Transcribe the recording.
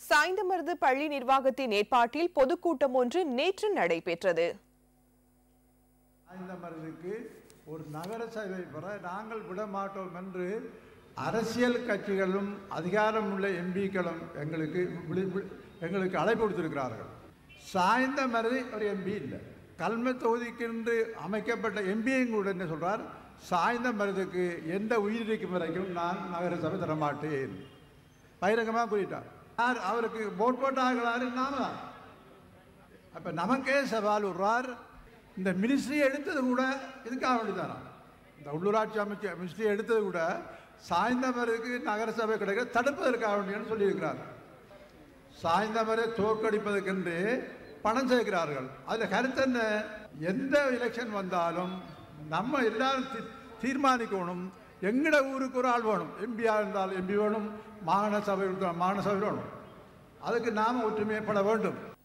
சாய்ந்தமருது பள்ளி நிர்வாகத்தின் ஏற்பாட்டில் பொதுக்கூட்டம் ஒன்று நேற்று நடைபெற்றது இந்த மருந்துக்கு ஒரு நகர சபை பெற நாங்கள் விட மாட்டோம் என்று அரசியல் கட்சிகளும் அதிகாரம் உள்ள எம்பிக்களும் எங்களுக்கு விழி- விழி- எங்களுக்கு அழைப்பு கொடுத்திருக்கிறார்கள் சாய்ந்த மருது ஒரு எம்பி இல்லை கல்ம தொகுதிக்கென்று அமைக்கப்பட்ட எம்பியும் கூட என்ன சொல்றார் சாய்ந்த மருதுக்கு எந்த உயிர் இருக்கும் வரைக்கும் நான் நகர சபை தரமாட்டேன் பகிரங்கமாக கூறிட்டார் யார் அவருக்கு போட் போட்டார்களாரு நாம தான் அப்போ நமக்கே சவால் விடுறார் இந்த மினிஸ்ட்ரி எடுத்தது கூட இதுக்காக வேண்டிதானா இந்த உள்ளூராட்சி அமைச்சர் மினிஸ்ட்ரி எடுத்தது கூட சாய்ந்தமருக்கு நகரசபை கிடைக்க தடுப்பதற்காக வேண்டியன்னு சொல்லியிருக்கிறார் சாய்ந்தமரை தோற்கடிப்பதற்கென்று பணம் சேர்க்கிறார்கள் அதில் கருத்து என்ன எந்த எலெக்ஷன் வந்தாலும் நம்ம எல்லாரும் தீ- தீர்மானிக்கணும் எங்கட ஊருக்கு ஒரு ஆள் வேணும் எம்பியாக இருந்தால் எம்பி வேணும் மாகாண சபை இருந்தால் மாகாண சபை வேணும் அதுக்கு நாம் ஒற்றுமைப்பட வேண்டும்